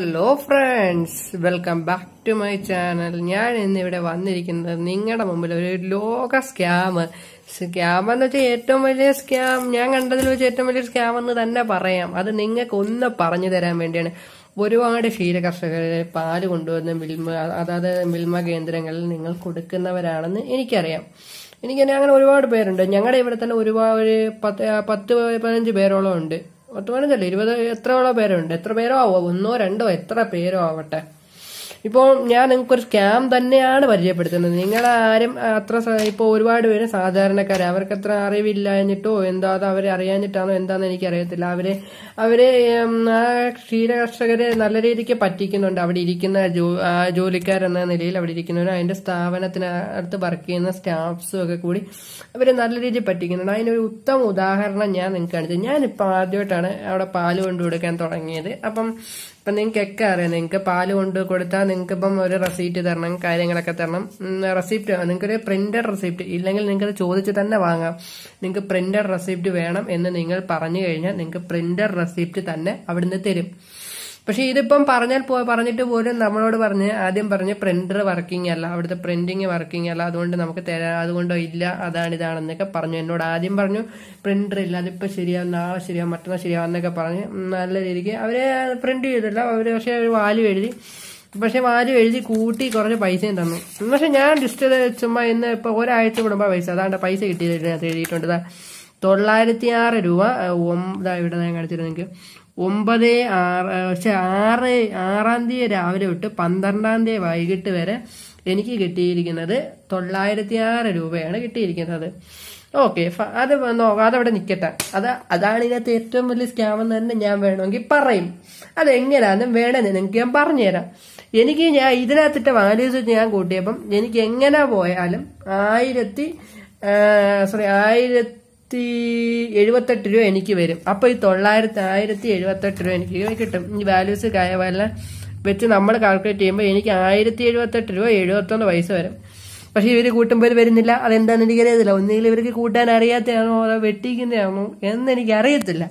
hello friends welcome back to my channel ഞാൻ ഇന്നിവിടെ വന്നിരിക്കുന്നത് നിങ്ങളുടെ മുമ്പിൽ ഒരു ലോക സ്കാം സ്കാം എന്ന് വെച്ചാൽ ഏറ്റവും വലിയ സ്കാം ഞാൻ കണ്ടതിൽ വെച്ച് ഏറ്റവും വലിയ സ്കാം എന്ന് തന്നെ പറയാം അത് നിങ്ങൾക്ക് ഒന്ന് പറഞ്ഞു തരാൻ വേണ്ടിയാണ് ഒരുപാട് ക്ഷീര കർഷകരെ പാല് കൊണ്ടുവന്ന് മിൽമ അതായത് മിൽമ കേന്ദ്രങ്ങളിൽ നിങ്ങൾ കൊടുക്കുന്നവരാണെന്ന് എനിക്കറിയാം എനിക്ക് അങ്ങനെ ഒരുപാട് പേരുണ്ട് ഞങ്ങളുടെ ഇവിടെ തന്നെ ഒരുപാട് ഒരു പത്ത് പത്ത് പതിനഞ്ച് പേരോളം ഉണ്ട് പത്ത് പതിനഞ്ചല്ല ഇരുപത് എത്രയോളം പേരുണ്ട് എത്ര പേരോ ആവോ ഒന്നോ രണ്ടോ എത്ര പേരോ ആവട്ടെ ഇപ്പോൾ ഞാൻ നിങ്ങൾക്കൊരു സ്കാം തന്നെയാണ് പരിചയപ്പെടുത്തുന്നത് നിങ്ങളാരും അത്ര സ- ഇപ്പോൾ ഒരുപാട് പേര് സാധാരണക്കാർ അവർക്ക് അത്ര അറിവില്ലാഞ്ഞിട്ടോ എന്തോ അത് അവരെ അറിയാഞ്ഞിട്ടാണോ എന്താണെന്ന് എനിക്കറിയത്തില്ല അവരെ അവരെ ഉം, ആ ക്ഷീര കർഷകരെ നല്ല രീതിക്ക് പറ്റിക്കുന്നുണ്ട് അവിടെ ഇരിക്കുന്ന ജോ ആ ജോലിക്കാരെന്ന നിലയിൽ അവിടെ ഇരിക്കുന്നവരും അതിന്റെ സ്ഥാപനത്തിനകത്ത് വർക്ക് ചെയ്യുന്ന സ്റ്റാഫ്സും ഒക്കെ കൂടി അവരെ നല്ല രീതിയിൽ പറ്റിക്കുന്നുണ്ട് അതിനൊരു ഉത്തമ ഉദാഹരണം ഞാൻ നിങ്ങൾക്ക് കാണിച്ചു ഞാനിപ്പോൾ ആദ്യമായിട്ടാണ് അവിടെ പാല് കൊണ്ടു കൊടുക്കാൻ തുടങ്ങിയത് അപ്പം ഇപ്പം നിങ്ങൾക്കൊക്കെ അറിയാം നിങ്ങൾക്ക് പാല് കൊണ്ട് കൊടുത്താൽ നിങ്ങൾക്ക് ഇപ്പം ഒരു റെസീപ്റ്റ് തരണം കാര്യങ്ങളൊക്കെ തരണം റെസിപ്റ്റ് നിങ്ങൾക്കൊരു പ്രിന്റഡ് റെസിപ്റ്റ് ഇല്ലെങ്കിൽ നിങ്ങൾക്ക് ചോദിച്ച് തന്നെ വാങ്ങാം നിങ്ങൾക്ക് പ്രിന്റഡ് റെസിപ്റ്റ് വേണം എന്ന് നിങ്ങൾ പറഞ്ഞു കഴിഞ്ഞാൽ നിങ്ങൾക്ക് പ്രിന്റഡ് റെസിപ്റ്റ് തന്നെ അവിടുന്ന് തരും പക്ഷെ ഇതിപ്പം പറഞ്ഞാൽ പോ പറഞ്ഞിട്ട് പോലും നമ്മളോട് പറഞ്ഞ് ആദ്യം പറഞ്ഞ് പ്രിന്റർ വർക്കിംഗ് അല്ല അവിടുത്തെ പ്രിന്റിങ് വർക്കിംഗ് അല്ല അതുകൊണ്ട് നമുക്ക് തരാം അതുകൊണ്ടോ ഇല്ല അതാണ് ഇതാണെന്നൊക്കെ പറഞ്ഞു എന്നോട് ആദ്യം പറഞ്ഞു പ്രിന്റർ ഇല്ല അതിപ്പോ ശരിയാവും നാളെ ശരിയാവും മറ്റന്നാൾ ശരിയാവും എന്നൊക്കെ പറഞ്ഞ് നല്ല രീതിക്ക് അവര് പ്രിന്റ് ചെയ്തില്ല അവര് പക്ഷെ ഒരു വാല്യൂ എഴുതി പക്ഷെ വാല്യൂ എഴുതി കൂട്ടി കുറച്ച് പൈസയും തന്നു പക്ഷെ ഞാൻ ലിസ്റ്റ് ചുമ്മാ ഇന്ന് ഇപ്പൊ ഒരാഴ്ച കൂടുമ്പോ പൈസ അതാണ്ട് പൈസ കിട്ടിയത് ഇതിനകത്ത് എഴുതിയിട്ടുണ്ട് ദാ തൊള്ളായിരത്തി ആറ് രൂപ ഒം- ദാ ഇവിടെ ഞാൻ കാണിച്ചിരുന്നു നിങ്ങൾക്ക് ഒമ്പത് ആറ് പക്ഷെ ആറ് ആറാം തീയതി രാവിലെ തൊട്ട് പന്ത്രണ്ടാം തീയതി വൈകിട്ട് വരെ എനിക്ക് കിട്ടിയിരിക്കുന്നത് തൊള്ളായിരത്തി ആറ് രൂപയാണ് കിട്ടിയിരിക്കുന്നത് ഓക്കെ അത് നോക്കാം അതവിടെ നിൽക്കട്ടെ അത് അതാണ് ഇതിനകത്ത് ഏറ്റവും വലിയ സ്കാം എന്ന് തന്നെ ഞാൻ വേണമെങ്കിൽ പറയും അതെങ്ങനെയാണെന്ന് വേണമെന്ന് നിങ്ങൾക്ക് ഞാൻ പറഞ്ഞുതരാം എനിക്ക് ഞാൻ ഇതിനകത്തിട്ട വാല്യൂസ് ഞാൻ കൂട്ടിയപ്പം എനിക്ക് എങ്ങനെ പോയാലും ആയിരത്തി സോറി ആയിരത്തി എഴുപത്തെട്ട് രൂപ എനിക്ക് വരും അപ്പൊ ഈ തൊള്ളായിരത്തി ആയിരത്തി എഴുപത്തെട്ട് രൂപ എനിക്ക് കിട്ടും ഈ വാല്യൂസ് കാര്യമെല്ലാം വെച്ച് നമ്മൾ കാൽക്കുലേറ്റ് ചെയ്യുമ്പോൾ എനിക്ക് ആയിരത്തി എഴുപത്തെട്ട് രൂപ എഴുപത്തൊന്ന് പൈസ വരും പക്ഷെ ഇവര് കൂട്ടുമ്പോൾ ഇത് വരുന്നില്ല അതെന്താണെന്ന് എനിക്കറിയത്തില്ല ഒന്നുകിൽ ഇവർക്ക് കൂട്ടാൻ അറിയാത്തതാണോ അതോ വെട്ടിക്കുന്നതാണോ എന്ന് എനിക്ക് അറിയത്തില്ല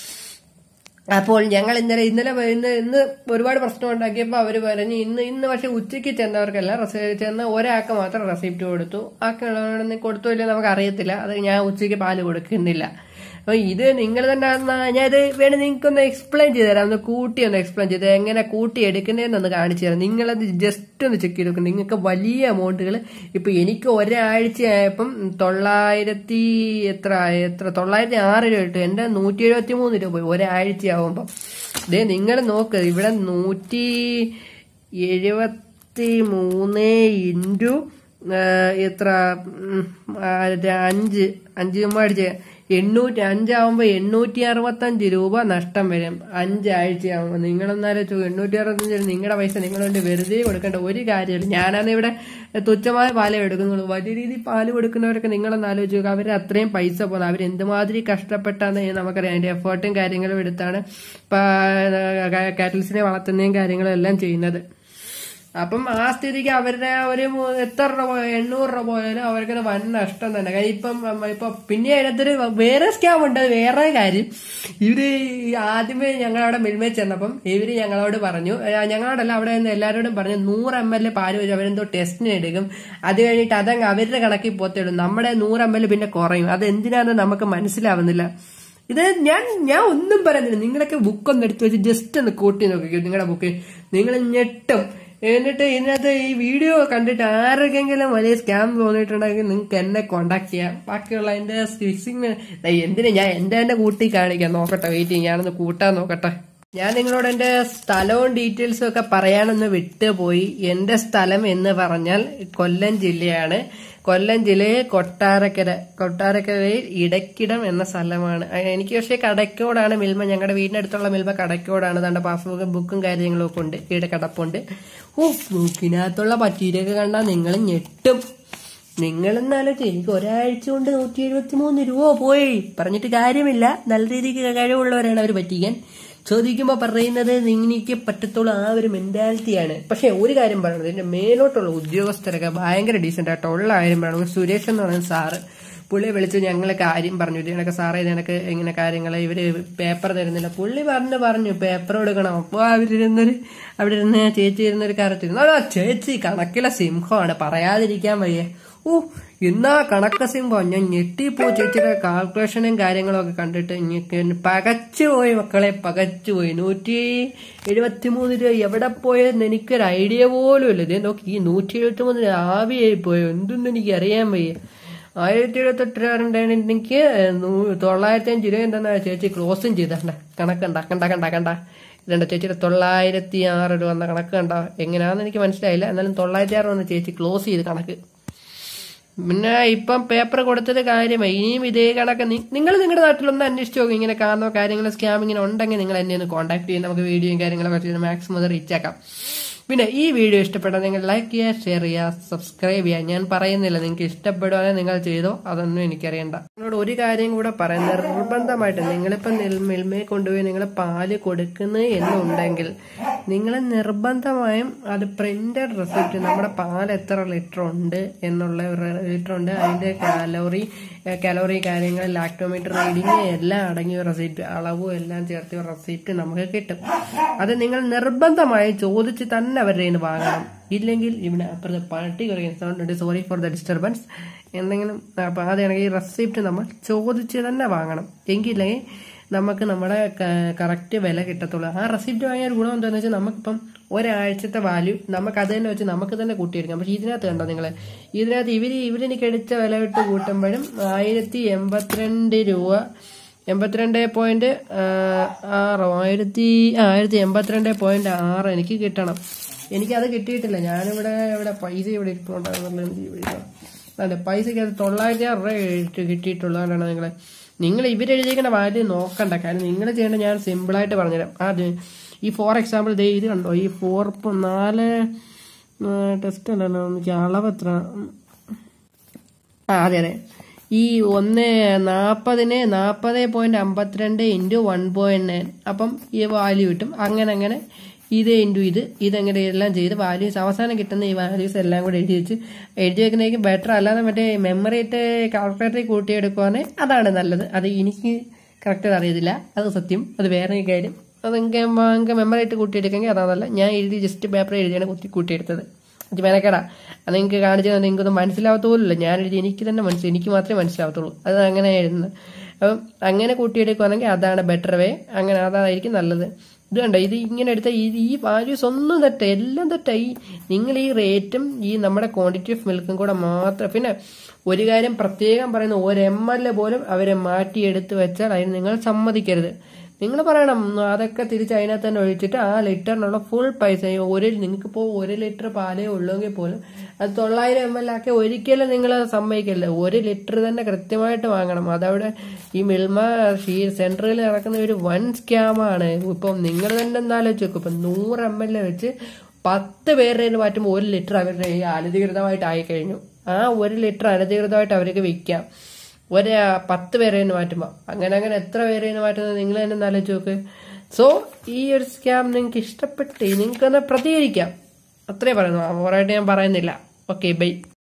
അപ്പോൾ ഞങ്ങൾ ഇന്നലെ ഇന്നലെ വ- ഇന്ന് ഇന്ന് ഒരുപാട് പ്രശ്നം ഉണ്ടാക്കിയപ്പോൾ അവർ പറഞ്ഞ് ഇന്ന് ഇന്ന് പക്ഷെ ഉച്ചയ്ക്ക് ചെന്നവർക്കല്ല റെസി- ചെന്ന ഒരാൾക്ക് മാത്രം റെസിപ്റ്റ് കൊടുത്തു ആക്കുള്ളവരോടൊന്നും കൊടുത്തോ ഇല്ല നമുക്ക് അറിയത്തില്ല അത് ഞാൻ ഉച്ചയ്ക്ക് പാല് കൊടുക്കുന്നില്ല അപ്പൊ ഇത് നിങ്ങൾ തന്നെ അന്ന് ഞാൻ ഇത് വേണേ നിങ്ങൾക്കൊന്ന് എക്സ്പ്ലെയിൻ ചെയ്ത് തരാം ഒന്ന് കൂട്ടി ഒന്ന് എക്സ്പ്ലെയിൻ ചെയ്ത് എങ്ങനെ കൂട്ടി എടുക്കുന്നതെന്നൊന്ന് കാണിച്ചു തരാം നിങ്ങളത് ജസ്റ്റ് ഒന്ന് ചെക്ക് ചെയ്ത് നോക്കും നിങ്ങൾക്ക് വലിയ എമൗണ്ടുകൾ ഇപ്പൊ എനിക്ക് ഒരാഴ്ച ആയപ്പം തൊള്ളായിരത്തി എത്ര എത്ര തൊള്ളായിരത്തി ആറ് രൂപ കിട്ടും എന്റെ നൂറ്റി എഴുപത്തി മൂന്ന് രൂപ പോയി ഒരാഴ്ച ആവുമ്പം ദേ നിങ്ങൾ നോക്ക് ഇവിടെ നൂറ്റി എഴുപത്തി മൂന്ന് ഇൻറ്റു എത്ര ഉം, ആ, അഞ്ച് അഞ്ച് ചുമ്മാ അടിച്ച് എണ്ണൂറ്റി അഞ്ചാവുമ്പോ എണ്ണൂറ്റി അറുപത്തഞ്ച് രൂപ നഷ്ടം വരും അഞ്ചാഴ്ചയാവുമ്പോ നിങ്ങളെന്നാലും എണ്ണൂറ്റി അറുപത്തഞ്ച് നിങ്ങളുടെ പൈസ നിങ്ങൾ കൊണ്ട് വെറുതെ കൊടുക്കേണ്ട ഒരു കാര്യമില്ല ഞാനാണ് ഇവിടെ തുച്ഛമായ പാലേ എടുക്കുന്നുള്ളൂ വലിയ രീതിയിൽ പാല് കൊടുക്കുന്നവരൊക്കെ നിങ്ങളൊന്ന് ആലോചിച്ച് നോക്കുക അവർ അത്രയും പൈസ പോകുന്നത് അവർ എന്തുമാതിരി കഷ്ടപ്പെട്ടാന്ന് നമുക്കറിയാം അതിന്റെ എഫേർട്ടും കാര്യങ്ങളും എടുത്താണ് കാറ്റൽസിനെ വളർത്തുന്നതും കാര്യങ്ങളും എല്ലാം ചെയ്യുന്നത് അപ്പം ആ സ്ഥിതിക്ക് അവരുടെ ഒരു മു- എത്ര രൂപ പോയാലും എണ്ണൂറ് രൂപ പോയാലും അവർക്ക് വൻ നഷ്ടം തന്നെ കാര്യം ഇപ്പം ഉം, ഇപ്പൊ പിന്നെ അതിനകത്തൊരു വേറെ സ്കാം ഉണ്ട് അത് വേറെ കാര്യം ഇവര് ഈ ആദ്യമേ ഞങ്ങളവിടെ മിൽമയിൽ ചെന്നപ്പം ഇവര് ഞങ്ങളോട് പറഞ്ഞു ആ, ഞങ്ങളോടല്ല അവിടെ നിന്ന് എല്ലാവരോടും പറഞ്ഞു നൂറ് എം എൽ പാല് വെച്ച് അവരെന്തോ ടെസ്റ്റിന് എടുക്കും അത് കഴിഞ്ഞിട്ട് അതങ്ങ് അവരുടെ കണക്കിൽ പോത്തേടും നമ്മുടെ നൂറ് എം എൽ പിന്നെ കുറയും അത് എന്തിനാന്ന് നമുക്ക് മനസ്സിലാവുന്നില്ല ഇത് ഞാൻ ഞാൻ ഒന്നും പറയുന്നില്ല നിങ്ങളൊക്കെ ബുക്ക് ഒന്ന് എടുത്തു വെച്ച് ജസ്റ്റ് ഒന്ന് കൂട്ടി നോക്കിക്കോ നിങ്ങളുടെ ബുക്ക് നിങ്ങൾ ഞെട്ടും എന്നിട്ട് ഇതിനകത്ത് ഈ വീഡിയോ കണ്ടിട്ട് ആർക്കെങ്കിലും വലിയ സ്കാം തോന്നിയിട്ടുണ്ടെങ്കിൽ നിങ്ങൾക്ക് എന്നെ കോണ്ടാക്ട് ചെയ്യാം ബാക്കിയുള്ള അതിന്റെ ഫിക്സിങ് എന്തിനാ ഞാൻ എന്റെ തന്നെ കൂട്ടി കാണിക്കാം നോക്കട്ടെ വെയിറ്റ് ഞാനൊന്ന് കൂട്ടാൻ നോക്കട്ടെ ഞാൻ നിങ്ങളോട് എന്റെ സ്ഥലവും ഡീറ്റെയിൽസും ഒക്കെ പറയാനൊന്ന് വിട്ടുപോയി എന്റെ സ്ഥലം എന്ന് പറഞ്ഞാൽ കൊല്ലം ജില്ലയാണ് കൊല്ലം ജില്ലയെ കൊട്ടാരക്കര കൊട്ടാരക്കരയിൽ ഇടക്കിടം എന്ന സ്ഥലമാണ് അഹ് എനിക്ക് പക്ഷേ കടക്കോടാണ് മിൽമ ഞങ്ങളുടെ വീടിനടുത്തുള്ള മിൽമ കടക്കോടാണ് തന്റെ പാസ്ബുക്കും ബുക്കും കാര്യങ്ങളും ഒക്കെ ഉണ്ട് ഇവിടെ കിടപ്പുണ്ട് ഓ ബുക്കിനകത്തുള്ള പറ്റീരൊക്കെ കണ്ടാൽ നിങ്ങൾ ഞെട്ടും നിങ്ങളെന്നാലോചിച്ച് എനിക്ക് ഒരാഴ്ച കൊണ്ട് നൂറ്റി എഴുപത്തി മൂന്ന് രൂപ പോയി പറഞ്ഞിട്ട് കാര്യമില്ല നല്ല രീതിക്ക് കഴിവുള്ളവരാണ് അവർ പറ്റിക്കാൻ ചോദിക്കുമ്പോൾ പറയുന്നത് നിങ്ങൾക്ക് പറ്റത്തുള്ള ആ ഒരു മെന്റാലിറ്റിയാണ് പക്ഷെ ഒരു കാര്യം പറയുന്നത് ഇതിന്റെ മേലോട്ടുള്ള ഉദ്യോഗസ്ഥരൊക്കെ ഭയങ്കര ഡീസെന്റ് ആയിട്ട് ഉള്ള കാര്യം പറയണം സുരേഷ് എന്ന് പറയുന്ന സാറ് പുള്ളി വിളിച്ച് ഞങ്ങൾ കാര്യം പറഞ്ഞു ഇത് കണക്ക് സാറേ ഇത് കണക്ക് ഇങ്ങനെ കാര്യങ്ങൾ ഇവര് പേപ്പർ തരുന്നില്ല പുള്ളി പറഞ്ഞു പറഞ്ഞു പേപ്പർ കൊടുക്കണം അപ്പോൾ അവരിരുന്നൊരു അവിടെ ഇരുന്ന് ചേച്ചി ഇരുന്നൊരു കറക്റ്റ് അതാ ചേച്ചി കണക്കിലെ സിംഹമാണ് പറയാതിരിക്കാൻ വയ്യേ ഓ ഇന്നാ കണക്ക സിംഹം ഞാൻ ഞെട്ടിപ്പോ ചേച്ചിയുടെ കാൽക്കുലേഷനും കാര്യങ്ങളും ഒക്കെ കണ്ടിട്ട് ഞെക്കി പകച്ചുപോയി മക്കളെ പകച്ചുപോയി നൂറ്റി എഴുപത്തി മൂന്ന് രൂപ എവിടെ പോയെന്ന് എനിക്കൊരു ഐഡിയ പോലും ഇല്ല ഇതേ നോക്കി ഈ നൂറ്റി എഴുപത്തി മൂന്ന് രൂപ ആവിയായി പോയോ എന്തൊന്നും എനിക്ക് അറിയാൻ വയ്യ ആയിരത്തി എഴുപത്തെട്ട് രൂപ ഉണ്ടായിരുന്നു എനിക്ക് നൂ- തൊള്ളായിരത്തി അഞ്ച് രൂപ എന്താ ചേച്ചി ക്ലോസും ചെയ്തണ്ട കണക്കണ്ട കണ്ട കണ്ട കണ്ട ഇതുണ്ട് ചേച്ചിയുടെ തൊള്ളായിരത്തി ആറ് രൂപ എന്ന കണക്ക് കണ്ട എങ്ങനെയാണെന്ന് എനിക്ക് മനസ്സിലായില്ല എന്നാലും തൊള്ളായിരത്തി ആറ് വന്ന് ചേച്ചി ക്ലോസ് ചെയ്ത് കണക്ക് പിന്നെ ഇപ്പം പേപ്പർ കൊടുത്തത് കാര്യമായി ഇനിയും ഇതേ കണക്ക് നിങ്ങൾ നിങ്ങളുടെ നാട്ടിലൊന്ന് അന്വേഷിച്ച് നോക്കും ഇങ്ങനെ കാണുന്ന കാര്യങ്ങൾ സ്കാമിങ്ങിന് ഉണ്ടെങ്കിൽ നിങ്ങൾ എന്നെ ഒന്ന് കോൺടാക്ട് ചെയ്യും നമുക്ക് വീഡിയോയും കാര്യങ്ങളൊക്കെ ചെയ്ത് മാക്സിമം അത് റീച്ച് ആക്കാം പിന്നെ ഈ വീഡിയോ ഇഷ്ടപ്പെട്ടാൽ നിങ്ങൾ ലൈക്ക് ചെയ്യുക ഷെയർ ചെയ്യുക സബ്സ്ക്രൈബ് ചെയ്യുക ഞാൻ പറയുന്നില്ല നിങ്ങൾക്ക് ഇഷ്ടപ്പെടുവാണെങ്കിൽ നിങ്ങൾ ചെയ്തോ അതൊന്നും എനിക്കറിയണ്ട നിങ്ങളോട് ഒരു കാര്യം കൂടെ പറയാം നിർബന്ധമായിട്ട് നിങ്ങളിപ്പം മിൽമയെ കൊണ്ടുപോയി നിങ്ങൾ പാല് കൊടുക്കുന്നു എന്നുണ്ടെങ്കിൽ നിങ്ങൾ നിർബന്ധമായും അത് പ്രിന്റഡ് റെസിപ്റ്റ് നമ്മുടെ പാൽ എത്ര ലിറ്റർ ഉണ്ട് എന്നുള്ള ലിറ്റർ ഉണ്ട് അതിന്റെ കാലോറി കാലോറി കാര്യങ്ങൾ ലാക്ടോമീറ്റർ റീഡിങ് എല്ലാം അടങ്ങിയ റെസിപ്റ്റ് അളവും എല്ലാം ചേർത്തിയ റെസിപ്റ്റ് നമുക്ക് കിട്ടും അത് നിങ്ങൾ നിർബന്ധമായി ചോദിച്ച് തന്നെ അവരുടെ കയ്യിൽ നിന്ന് വാങ്ങണം ഇല്ലെങ്കിൽ ഇവിടെ അപ്പുറത്തെ പട്ടി കുറയുന്ന സൗണ്ട് ഉണ്ട് സോറി ഫോർ ദ ഡിസ്റ്റർബൻസ് എന്തെങ്കിലും അപ്പൊ അതാണെങ്കിൽ ഈ റെസിപ്റ്റ് നമ്മൾ ചോദിച്ച് തന്നെ വാങ്ങണം എങ്കിലേ നമുക്ക് നമ്മുടെ കറക്റ്റ് വില കിട്ടത്തുള്ളൂ ആ റെസിപ്റ്റ് വാങ്ങിയ ഒരു ഗുണം എന്താണെന്ന് വെച്ചാൽ നമുക്കിപ്പം ഒരാഴ്ചത്തെ വാല്യൂ നമുക്ക് അത് തന്നെ വെച്ച് നമുക്ക് തന്നെ കൂട്ടിയെടുക്കാം പക്ഷെ ഇതിനകത്ത് കണ്ടോ നിങ്ങൾ ഇതിനകത്ത് ഇവര് ഇവരെനിക്ക് എടുത്ത വില ഇട്ട് കൂട്ടുമ്പോഴും ആയിരത്തി എൺപത്തിരണ്ട് രൂപ എൺപത്തിരണ്ട് പോയിന്റ് ആറോ ആയിരത്തി ആയിരത്തി എൺപത്തിരണ്ട് പോയിന്റ് ആറ് എനിക്ക് കിട്ടണം എനിക്കത് കിട്ടിയിട്ടില്ല ഞാനിവിടെ ഇവിടെ പൈസ ഇവിടെ ഇരിപ്പുണ്ടാകുന്നുണ്ട് അതെ പൈസക്ക് അത് തൊള്ളായിരത്തി ആറ് രൂപ കിട്ടിയിട്ടുള്ളൂ അതുകൊണ്ടാണ് നിങ്ങളെ നിങ്ങൾ ഇവരെഴുതിയിരിക്കുന്ന വാല്യൂ നോക്കണ്ട കാരണം നിങ്ങൾ ചെയ്യേണ്ട ഞാൻ സിമ്പിളായിട്ട് പറഞ്ഞുതരാം അത് ഈ ഫോർ എക്സാമ്പിൾ ദേ ഇത് കണ്ടോ ഈ ഫോർ ഇപ്പം നാല് ടെസ്റ്റ് ഉണ്ടല്ലോ എനിക്ക് അളവ് എത്ര ആ അതെ അതെ ഈ ഒന്ന് നാൽപ്പതിന് നാൽപ്പത് പോയിന്റ് അമ്പത്തിരണ്ട് ഇൻറ്റു വൺ പോയിന്റ് നയൻ അപ്പം ഈ വാല്യൂ കിട്ടും അങ്ങനെ അങ്ങനെ ഇത് ഇൻറ്റു ഇത് ഇതെങ്ങനെ എല്ലാം ചെയ്ത് വാല്യൂസ് അവസാനം കിട്ടുന്ന ഈ വാല്യൂസ് എല്ലാം കൂടെ എഴുതി വെച്ച് എഴുതി വെക്കുന്നതായിരിക്കും ബെറ്റർ അല്ലാതെ മറ്റേ മെമ്മറി ഇട്ട് കാൽക്കുലേറ്ററിൽ കൂട്ടിയെടുക്കുവാണെങ്കിൽ അതാണ് നല്ലത് അത് എനിക്ക് കറക്റ്റ് അറിയത്തില്ല അത് സത്യം അത് വേറെ ഒരു കാര്യം അത് നിങ്ങൾക്ക് നിങ്ങൾക്ക് മെമ്മറി ഇട്ട് കൂട്ടിയെടുക്കെങ്കിൽ അതാണ് നല്ല ഞാൻ എഴുതി ജസ്റ്റ് പേപ്പർ എഴുതിയാണ് കുത്തി കൂട്ടിയെടുത്തത് അത് മെനക്കേടാ അത് നിങ്ങൾക്ക് കാണിച്ചു തന്നെ നിങ്ങൾക്കൊന്നും മനസ്സിലാവത്ത പോലുമില്ല ഞാൻ എഴുതി എനിക്ക് തന്നെ മനസ്സിലായി എനിക്ക് മാത്രമേ മനസ്സിലാവത്തുള്ളൂ അത് അങ്ങനെയായിരുന്നു അപ്പം അങ്ങനെ കൂട്ടിയെടുക്കുവാണെങ്കിൽ അതാണ് ബെറ്റർ വേ അങ്ങനെ അതായിരിക്കും നല്ലത് ഇത് കണ്ട ഇത് ഇങ്ങനെ എടുത്ത ഈ ഈ വാല്യൂസ് ഒന്നും തെറ്റ എല്ലാം തെറ്റ ഈ നിങ്ങൾ ഈ റേറ്റും ഈ നമ്മുടെ ക്വാണ്ടിറ്റി ഓഫ് മിൽക്കും കൂടെ മാത്രം പിന്നെ ഒരു കാര്യം പ്രത്യേകം പറയുന്ന ഒരു എം എൽ എ പോലും അവരെ മാറ്റിയെടുത്ത് വെച്ചാൽ അതിന് നിങ്ങൾ സമ്മതിക്കരുത് നിങ്ങൾ പറയണം അതൊക്കെ തിരിച്ച് അതിനകത്ത് തന്നെ ഒഴിച്ചിട്ട് ആ ലിറ്ററിനുള്ള ഫുൾ പൈസ ഒരു നിങ്ങൾക്കിപ്പോൾ ഒരു ലിറ്റർ പാലേ ഉള്ളെങ്കിൽ പോലും അത് തൊള്ളായിരം എം എൽ ആക്കി ഒരിക്കലും നിങ്ങൾ സമ്മതിക്കില്ല ഒരു ലിറ്റർ തന്നെ കൃത്യമായിട്ട് വാങ്ങണം അതവിടെ ഈ മിൽമ ഷീ സെൻറ്ററിൽ നടക്കുന്ന ഒരു വൻ സ്കാമാണ് ഇപ്പം നിങ്ങൾ തന്നെ എന്താലോചിച്ച് നോക്കും ഇപ്പം നൂറ് എം എൽ എ വെച്ച് പത്ത് പേരുടെ മാറ്റുമ്പോൾ ഒരു ലിറ്റർ അവരുടെ ഈ അനധികൃതമായിട്ട് ആയിക്കഴിഞ്ഞു ആ ഒരു ലിറ്റർ അനധികൃതമായിട്ട് അവർക്ക് വിൽക്കാം ഒരു പത്ത് പേരെ മാറ്റുമ്പോൾ അങ്ങനെ അങ്ങനെ എത്ര പേരെ മാറ്റുന്നത് നിങ്ങൾ തന്നെ ഒന്ന് ആലോചിച്ച് നോക്ക് സോ ഈ ഒരു സ്കാം നിങ്ങൾക്ക് ഇഷ്ടപ്പെട്ട് നിങ്ങൾക്കൊന്ന് പ്രതികരിക്കാം അത്രേ പറയുന്നു ഓവറായിട്ട് ഞാൻ പറയുന്നില്ല ഓക്കെ ബൈ